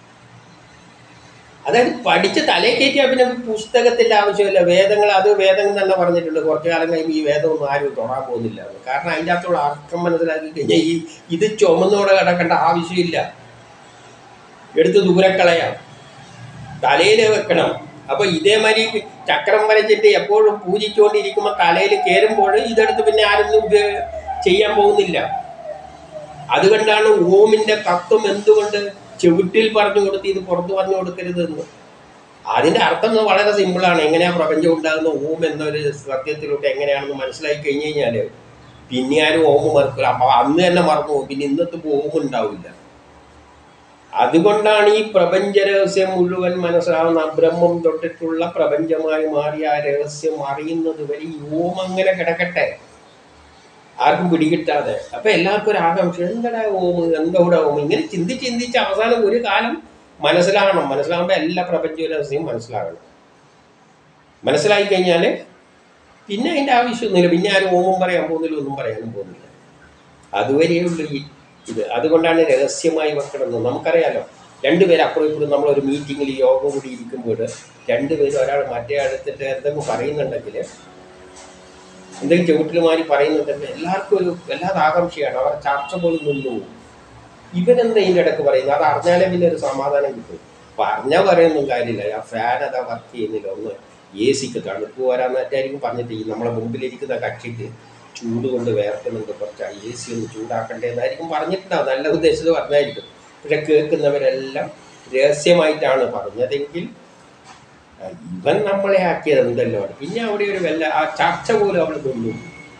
അതായത് പഠിച്ച് തലേ കയറ്റിയാൽ പിന്നെ പുസ്തകത്തിൻ്റെ ആവശ്യമില്ല വേദങ്ങൾ അത് വേദങ്ങൾ തന്നെ പറഞ്ഞിട്ടുണ്ട് കുറച്ചു കാലം കഴിയുമ്പോൾ ഈ വേദമൊന്നും ആരും തൊടാൻ പോകുന്നില്ല എന്ന്. കാരണം അതിൻ്റെ അകത്തുള്ള അർത്ഥം മനസ്സിലാക്കി കഴിഞ്ഞാൽ ഈ ഇത് ചുമന്നോടെ കിടക്കേണ്ട ആവശ്യമില്ല എടുത്ത് ദൂരെ കളയാം തലയിൽ വെക്കണം അപ്പൊ ഇതേമാതിരി ചക്രം വരച്ചിട്ട് എപ്പോഴും പൂജിച്ചുകൊണ്ടിരിക്കുമ്പോൾ തലയിൽ കയറുമ്പോൾ ഇതെടുത്ത് പിന്നെ ആരും ഉപയോ- ചെയ്യാൻ പോകുന്നില്ല അതുകൊണ്ടാണ് ഓമിന്റെ തത്വം എന്തുകൊണ്ട് ചെവിട്ടിൽ പറഞ്ഞു കൊടുത്ത് ഇത് പുറത്ത് പറഞ്ഞു കൊടുക്കരുതെന്ന് അതിൻ്റെ അർത്ഥം വളരെ സിമ്പിളാണ് എങ്ങനെയാണ് പ്രപഞ്ചം ഉണ്ടാകുന്ന ഓം എന്നൊരു സത്യത്തിലൂടെ എങ്ങനെയാണെന്ന് മനസ്സിലാക്കി കഴിഞ്ഞ് കഴിഞ്ഞാൽ പിന്നെ ആരും ഓം മറക്കില്ല അപ്പോൾ അന്ന് തന്നെ മറന്നു പോകും പിന്നെ ഇന്നത്തെ ഓം ഉണ്ടാവില്ല അതുകൊണ്ടാണ് ഈ പ്രപഞ്ച രഹസ്യം മുഴുവൻ മനസ്സിലാവുന്ന ബ്രഹ്മം തൊട്ടിട്ടുള്ള പ്രപഞ്ചമായി മാറിയ ആ രഹസ്യം അറിയുന്നത് വരെ ഈ ഓം അങ്ങനെ കിടക്കട്ടെ ആർക്കും പിടികിട്ടാതെ അപ്പൊ എല്ലാവർക്കും ഒരു ആകാംക്ഷ എന്താടാ ഓം എന്തോടെ ഓം ഇങ്ങനെ ചിന്തിച്ച് ചിന്തിച്ച് അവസാനം ഒരു കാലം മനസ്സിലാകണം മനസ്സിലാകുമ്പോൾ എല്ലാ പ്രപഞ്ച രഹസ്യവും മനസ്സിലാകണം മനസ്സിലായി കഴിഞ്ഞാൽ പിന്നെ അതിൻ്റെ ആവശ്യമൊന്നുമില്ല പിന്നെ ആരും ഓമും പറയാൻ പോകുന്നില്ല ഒന്നും പറയാനും പോകുന്നില്ല അതുവരെയുള്ളൂ ഈ ഇത് അതുകൊണ്ടാണ് രഹസ്യമായി വെക്കണമെന്ന് നമുക്കറിയാലോ രണ്ടുപേരും അപ്പുറം ഇപ്പുറം നമ്മളൊരു മീറ്റിങ്ങിൽ യോഗ കൂടി ഇരിക്കുമ്പോൾ രണ്ടുപേരും ഒരാൾ മറ്റേ അടുത്തിട്ട് എന്തെങ്കിലും പറയുന്നുണ്ടെങ്കിൽ എന്തെങ്കിലും ചുവട്ടിൽ മാറി പറയുന്നുണ്ടെങ്കിൽ എല്ലാവർക്കും ഒരു വല്ലാതെ ആകാംക്ഷയാണ് അവരുടെ ചർച്ച പോലും നിന്നു പോകും ഇവനെന്താ ഇതിൻ്റെ ഇടയ്ക്ക് പറയുന്നത് അത് അറിഞ്ഞാലേ പിന്നെ ഒരു സമാധാനം കിട്ടും പറഞ്ഞാൽ പറയൊന്നും കാര്യമില്ല ആ ഫാൻ അതാ വർക്ക് ചെയ്യുന്നില്ല ഒന്ന് എ സിക്ക് തണുപ്പ് വരാൻ മറ്റായിരിക്കും പറഞ്ഞിട്ട് ഈ നമ്മളെ മുമ്പിലിരിക്കുന്ന കക്ഷിക്ക് ചൂട് കൊണ്ട് വേർക്കുന്നുണ്ട് കുറച്ച് എ സി ഒന്ന് ചൂടാക്കണ്ടേന്നായിരിക്കും പറഞ്ഞിട്ടുണ്ടാവും നല്ല ഉദ്ദേശത്തിൽ പറഞ്ഞായിരിക്കും പക്ഷെ കേൾക്കുന്നവരെല്ലാം രഹസ്യമായിട്ടാണ് പറഞ്ഞതെങ്കിൽ ആ, ഇവൻ നമ്മളെ ആക്കിയത് എന്തല്ലോ പിന്നെ അവിടെ ഒരു വല്ല ആ ചർച്ച പോലും അവിടെ നിന്നു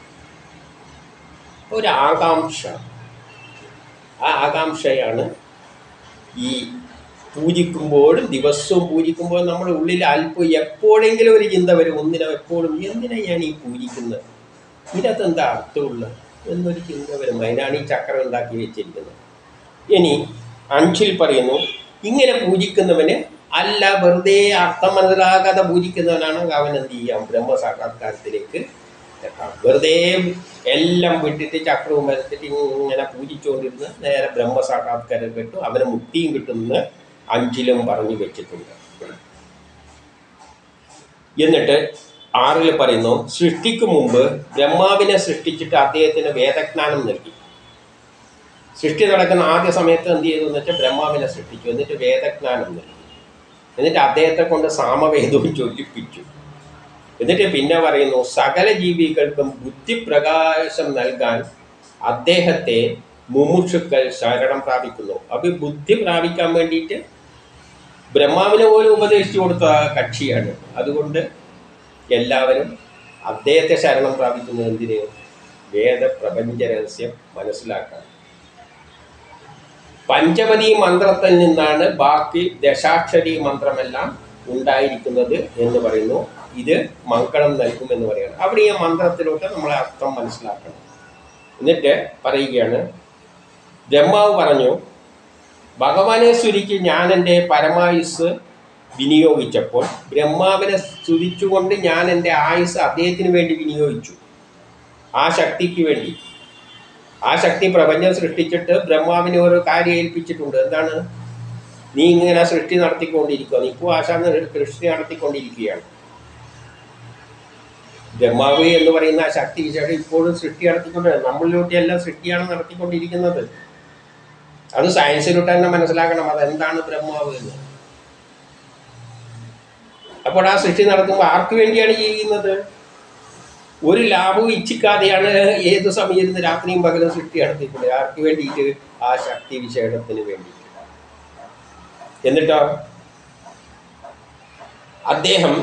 ഒരു ആകാംക്ഷ ആ ആകാംക്ഷയാണ് ഈ പൂജിക്കുമ്പോഴും ദിവസവും പൂജിക്കുമ്പോഴും നമ്മുടെ ഉള്ളിൽ അല്പം എപ്പോഴെങ്കിലും ഒരു ചിന്ത വരും ഒന്നിനാ എപ്പോഴും എന്തിനാ ഞാൻ ഈ പൂജിക്കുന്നത് ഇതിനകത്ത് എന്താ അർത്ഥമുള്ളത് എന്നൊരു ചിന്ത വരും അതിനാണ് ഈ ചക്രം ഉണ്ടാക്കി വെച്ചിരിക്കുന്നത് ഇനി അഞ്ചിൽ പറയുന്നു ഇങ്ങനെ പൂജിക്കുന്നവന് അല്ല വെറുതെ അർത്ഥം മനസ്സിലാകാതെ പൂജിക്കുന്നവനാണ് അവൻ എന്ത് ചെയ്യാം ബ്രഹ്മസാക്ഷാത്കാരത്തിലേക്ക് എത്താം വെറുതെ എല്ലാം വിട്ടിട്ട് ചക്രവും വരത്തിട്ട് ഇങ്ങനെ പൂജിച്ചുകൊണ്ടിരുന്ന് നേരെ ബ്രഹ്മസാക്ഷാത്കാരം കിട്ടും അവന് മുക്തിയും കിട്ടുമെന്ന് അഞ്ചിലും പറഞ്ഞു വെച്ചിട്ടുണ്ട് എന്നിട്ട് ആറിൽ പറയുന്നു സൃഷ്ടിക്ക് മുമ്പ് ബ്രഹ്മാവിനെ സൃഷ്ടിച്ചിട്ട് അദ്ദേഹത്തിന് വേദജ്ഞാനം നൽകി സൃഷ്ടി നടക്കുന്ന ആദ്യ സമയത്ത് എന്ത് ചെയ്തു എന്ന് വെച്ചാൽ ബ്രഹ്മാവിനെ സൃഷ്ടിച്ചു എന്നിട്ട് വേദജ്ഞാനം നൽകി എന്നിട്ട് അദ്ദേഹത്തെ കൊണ്ട് സാമവേദവും ചൊല്ലിപ്പിച്ചു എന്നിട്ട് പിന്നെ പറയുന്നു സകല ജീവികൾക്കും ബുദ്ധിപ്രകാശം നൽകാൻ അദ്ദേഹത്തെ മുമുക്ഷുക്കൾ ശരണം പ്രാപിക്കുന്നു അപ്പൊ ഈ ബുദ്ധി പ്രാപിക്കാൻ വേണ്ടിയിട്ട് ബ്രഹ്മാവിനെ പോലും ഉപദേശിച്ചു കൊടുത്ത കക്ഷിയാണ് അതുകൊണ്ട് എല്ലാവരും അദ്ദേഹത്തെ ശരണം പ്രാപിക്കുന്നത് എന്തിന് വേദ പ്രപഞ്ച രഹസ്യം മനസ്സിലാക്കാൻ പഞ്ചമതി മന്ത്രത്തിൽ നിന്നാണ് ബാക്കി ദശാക്ഷരി മന്ത്രമെല്ലാം ഉണ്ടായിരിക്കുന്നത് എന്ന് പറയുന്നു ഇത് മംഗളം നൽകുമെന്ന് പറയുന്നു അവിടെ ഈ മന്ത്രത്തിലോട്ട് നമ്മളെ അർത്ഥം മനസ്സിലാക്കണം എന്നിട്ട് പറയുകയാണ് ബ്രഹ്മാവ് പറഞ്ഞു ഭഗവാനെ സ്തുതിക്ക് ഞാൻ എൻ്റെ പരമായുസ് വിനിയോഗിച്ചപ്പോൾ ബ്രഹ്മാവിനെ സ്തുതിച്ചുകൊണ്ട് ഞാൻ എൻ്റെ ആയുസ് അദ്ദേഹത്തിന് വേണ്ടി വിനിയോഗിച്ചു ആ ശക്തിക്ക് വേണ്ടി ആ ശക്തി പ്രപഞ്ചം സൃഷ്ടിച്ചിട്ട് ബ്രഹ്മാവിനെ ഓരോ കാര്യം ഏൽപ്പിച്ചിട്ടുണ്ട് എന്താണ് നീ ഇങ്ങനെ സൃഷ്ടി നടത്തിക്കൊണ്ടിരിക്കുക നീ ഇപ്പോൾ ആശാന്ന് സൃഷ്ടി നടത്തിക്കൊണ്ടിരിക്കുകയാണ് ബ്രഹ്മാവ് എന്ന് പറയുന്ന ആ ശക്തി വിശേഷം ഇപ്പോഴും സൃഷ്ടി നടത്തിക്കൊണ്ട് നമ്മളിലൂടെ എല്ലാം സൃഷ്ടിയാണ് നടത്തിക്കൊണ്ടിരിക്കുന്നത് അത് സയൻസിലൂടെ തന്നെ മനസ്സിലാക്കണം അതെന്താണ് ബ്രഹ്മാവ് എന്ന് അപ്പോൾ ആ സൃഷ്ടി നടത്തുമ്പോൾ ആർക്ക് വേണ്ടിയാണ് ചെയ്യുന്നത് ഒരു ലാഭവും ഇച്ഛിക്കാതെയാണ് ഏത് സമയം ഇരുന്ന് രാത്രിയും പകലും സൃഷ്ടി നടത്തിക്കൊണ്ട് ആർക്ക് വേണ്ടിയിട്ട് ആ ശക്തി വിശേഷത്തിന് വേണ്ടി എന്നിട്ടോ അദ്ദേഹം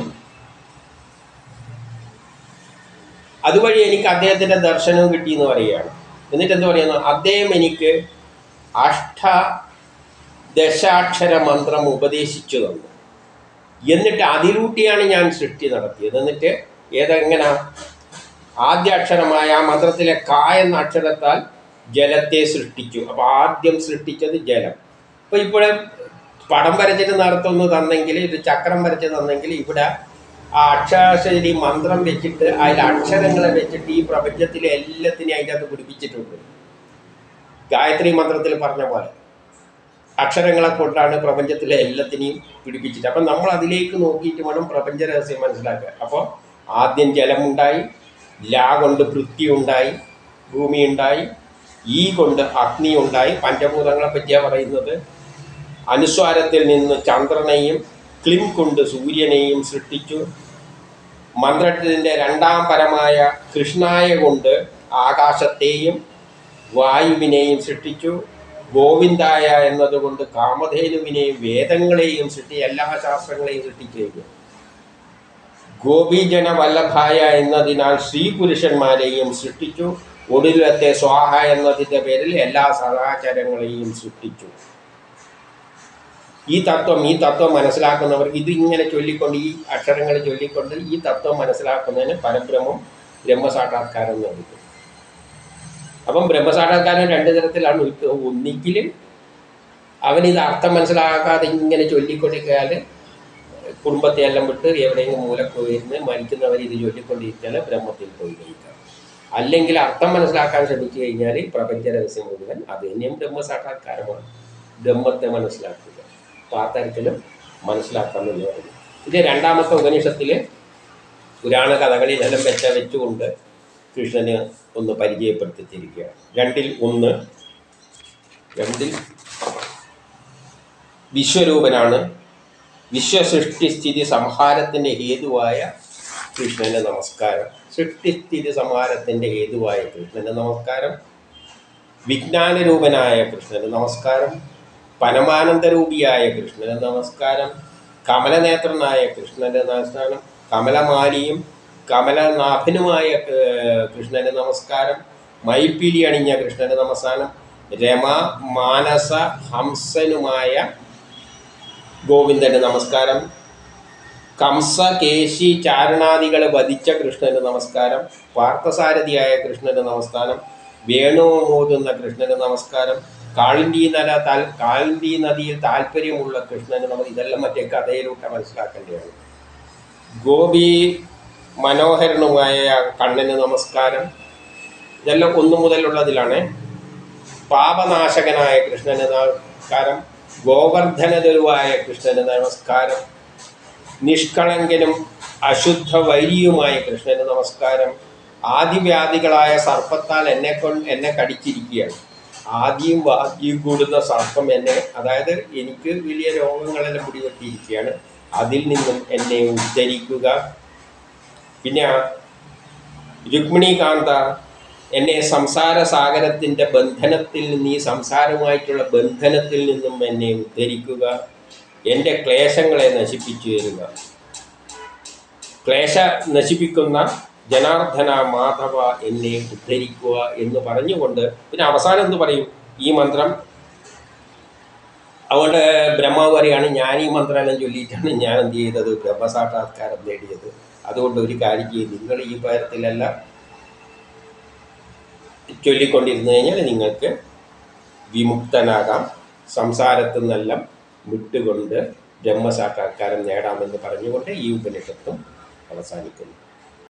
അതുവഴി എനിക്ക് അദ്ദേഹത്തിൻ്റെ ദർശനവും കിട്ടി എന്ന് പറയുകയാണ് എന്നിട്ട് എന്താ പറയുന്നു അദ്ദേഹം എനിക്ക് അഷ്ട ദശാക്ഷര മന്ത്രം ഉപദേശിച്ചു തന്നു എന്നിട്ട് അതിലൂട്ടിയാണ് ഞാൻ സൃഷ്ടി നടത്തിയത് എന്നിട്ട് ഏതെങ്ങനെ ആദ്യ അക്ഷരമായ ആ മന്ത്രത്തിലെ കാ എന്ന അക്ഷരത്താൽ ജലത്തെ സൃഷ്ടിച്ചു അപ്പോൾ ആദ്യം സൃഷ്ടിച്ചത് ജലം അപ്പോൾ ഇവിടെ പടം വരച്ചിട്ട് നടത്തുന്നു തന്നെങ്കിൽ ഇത് ചക്രം വരച്ച് തന്നെങ്കിൽ ഇവിടെ ആ അക്ഷരാക്ഷരി മന്ത്രം വെച്ചിട്ട് അതിൽ അക്ഷരങ്ങളെ വെച്ചിട്ട് ഈ പ്രപഞ്ചത്തിലെ എല്ലാത്തിനെയും അതിൻ്റെ അകത്ത് പിടിപ്പിച്ചിട്ടുണ്ട് ഗായത്രി മന്ത്രത്തിൽ പറഞ്ഞ പോലെ അക്ഷരങ്ങളെ കൊണ്ടാണ് പ്രപഞ്ചത്തിലെ എല്ലാത്തിനെയും പിടിപ്പിച്ചിട്ട് അപ്പം നമ്മൾ അതിലേക്ക് നോക്കിയിട്ട് വേണം പ്രപഞ്ച രഹസ്യം മനസ്സിലാക്കുക അപ്പോൾ ആദ്യം ജലമുണ്ടായി ലാ കൊണ്ട് പൃഥ്വി ഉണ്ടായി ഭൂമി ഉണ്ടായി ഈ കൊണ്ട് അഗ്നി ഉണ്ടായി പഞ്ചഭൂതങ്ങളെ പറ്റിയാണ് പറയുന്നത് അനുസ്വാരത്തിൽ നിന്ന് ചന്ദ്രനെയും ക്ലിം കൊണ്ട് സൂര്യനെയും സൃഷ്ടിച്ചു മന്ത്രത്തിൻ്റെ രണ്ടാം പരമായ കൃഷ്ണായ കൊണ്ട് ആകാശത്തെയും വായുവിനെയും സൃഷ്ടിച്ചു ഗോവിന്ദായ എന്നതുകൊണ്ട് കാമധേനുവിനെയും വേദങ്ങളെയും സൃഷ്ടി എല്ലാ ശാസ്ത്രങ്ങളെയും സൃഷ്ടിച്ചു ഗോപീജന വല്ലഭായ എന്നതിനാൽ ശ്രീപുരുഷന്മാരെയും സൃഷ്ടിച്ചു ഒടുവിലത്തെ സ്വാഹ എന്നതിൻ്റെ പേരിൽ എല്ലാ സദാചാരങ്ങളെയും സൃഷ്ടിച്ചു ഈ തത്വം ഈ തത്വം മനസ്സിലാക്കുന്നവർ ഇത് ഇങ്ങനെ ചൊല്ലിക്കൊണ്ട് ഈ അക്ഷരങ്ങൾ ചൊല്ലിക്കൊണ്ട് ഈ തത്വം മനസ്സിലാക്കുന്നതിന് പരബ്രഹ്മം ബ്രഹ്മസാക്ഷാത്കാരം എന്ന് വിളിക്കും അപ്പം ബ്രഹ്മസാക്ഷാത്കാരം രണ്ട് തരത്തിലാണ് ഇപ്പൊ ഒന്നിക്കിൽ അവനിത് അർത്ഥം മനസ്സിലാക്കാതെ ഇങ്ങനെ ചൊല്ലിക്കൊണ്ടിരിക്കാൽ കുടുംബത്തെ എല്ലാം വിട്ട് എവിടെയെങ്കിലും മൂലക്ക് വരുന്ന് മരിക്കുന്നവർ ഇത് ചൊല്ലിക്കൊണ്ടിരിച്ചാൽ ബ്രഹ്മത്തിൽ പോയി കഴിക്കാം അല്ലെങ്കിൽ അർത്ഥം മനസ്സിലാക്കാൻ ശ്രമിച്ചു കഴിഞ്ഞാൽ പ്രപഞ്ച രഹസ്യം മുഴുവൻ അത് തന്നെയും ബ്രഹ്മസാക്ഷാത്കാരമാണ് ബ്രഹ്മത്തെ മനസ്സിലാക്കുക അപ്പോൾ ആ തരത്തിലും മനസ്സിലാക്കാമെന്ന് പറഞ്ഞു ഇത് രണ്ടാമത്തെ ഉപനിഷത്തിൽ പുരാണ കഥകളിലെല്ലാം വെച്ച വെച്ചുകൊണ്ട് കൃഷ്ണന് ഒന്ന് പരിചയപ്പെടുത്തിച്ചിരിക്കുകയാണ് രണ്ടിൽ ഒന്ന് രണ്ടിൽ വിശ്വരൂപനാണ് വിശ്വസൃഷ്ടിസ്ഥിതി സംഹാരത്തിൻ്റെ ഹേതുവായ കൃഷ്ണന് നമസ്കാരം സൃഷ്ടിസ്ഥിതി സംഹാരത്തിൻ്റെ ഹേതുവായ കൃഷ്ണന് നമസ്കാരം വിജ്ഞാനരൂപനായ കൃഷ്ണന് നമസ്കാരം പരമാനന്ദരൂപിയായ കൃഷ്ണന് നമസ്കാരം കമലനേത്രനായ കൃഷ്ണന് നമസ്കാരം കമലമാലിയും കമലനാഭനുമായ ഏർ, കൃഷ്ണന് നമസ്കാരം മൈപ്പിലി അണിഞ്ഞ കൃഷ്ണന് നമസ്കാരം രമ മാനസ ഹംസനുമായ ഗോവിന്ദന് നമസ്കാരം കംസ കേശി ചാരണാദികളെ വധിച്ച കൃഷ്ണന് നമസ്കാരം പാർത്ഥസാരഥിയായ കൃഷ്ണന് നമസ്കാരം വേണുമോതുന്ന കൃഷ്ണന് നമസ്കാരം കാളിന്തി നല താൽ കാളിന്തി നദിയിൽ താല്പര്യമുള്ള കൃഷ്ണന് നമ്മൾ ഇതെല്ലാം മറ്റേ കഥയിലൂടെ മനസ്സിലാക്കേണ്ടതാണ് ഗോപി മനോഹരനുമായ കണ്ണന് നമസ്കാരം ഇതെല്ലാം ഒന്നു മുതലുള്ളതിലാണ് പാപനാശകനായ കൃഷ്ണന് നമസ്കാരം ഗോവർദ്ധനതരുവായ കൃഷ്ണന് നമസ്കാരം നിഷ്കളങ്കനും അശുദ്ധ വൈരിയുമായ കൃഷ്ണന് നമസ്കാരം ആദിവ്യാധികളായ സർപ്പത്താൽ എന്നെ കൊണ്ട് എന്നെ കടിച്ചിരിക്കുകയാണ് ആദ്യം വാദ്യം കൂടുന്ന സർപ്പം എന്നെ അതായത് എനിക്ക് വലിയ രോഗങ്ങളെല്ലാം പിടിപെട്ടിരിക്കുകയാണ് അതിൽ നിന്നും എന്നെ ഉദ്ധരിക്കുക പിന്നെ രുക്മിണി കാന്ത എന്നെ സംസാര സാഗരത്തിൻ്റെ ബന്ധനത്തിൽ നിന്ന് ഈ സംസാരവുമായിട്ടുള്ള ബന്ധനത്തിൽ നിന്നും എന്നെ ഉദ്ധരിക്കുക എൻ്റെ ക്ലേശങ്ങളെ നശിപ്പിച്ചു തരിക ക്ലേശ നശിപ്പിക്കുന്ന ജനാർദ്ദന മാധവ എന്നെ ഉദ്ധരിക്കുക എന്ന് പറഞ്ഞുകൊണ്ട് പിന്നെ അവസാനം എന്ത് പറയും ഈ മന്ത്രം അതുകൊണ്ട് ബ്രഹ്മാവ് പറയാണ് ഞാൻ ഈ മന്ത്രമെല്ലാം ചൊല്ലിയിട്ടാണ് ഞാൻ എന്ത് ചെയ്തത് ബ്രഹ്മസാക്ഷാത്കാരം നേടിയത് അതുകൊണ്ട് ഒരു കാര്യം ചെയ്യും നിങ്ങൾ ഈ കാര്യത്തിലെല്ലാം ചൊല്ലിക്കൊണ്ടിരുന്നു കഴിഞ്ഞാൽ നിങ്ങൾക്ക് വിമുക്തനാകാം സംസാരത്തിൽ നിന്നെല്ലാം വിട്ടുകൊണ്ട് ബ്രഹ്മസാക്ഷാത്കാരം നേടാമെന്ന് പറഞ്ഞുകൊണ്ട് ഈ ഉപനിഷത്തും അവസാനിക്കുന്നു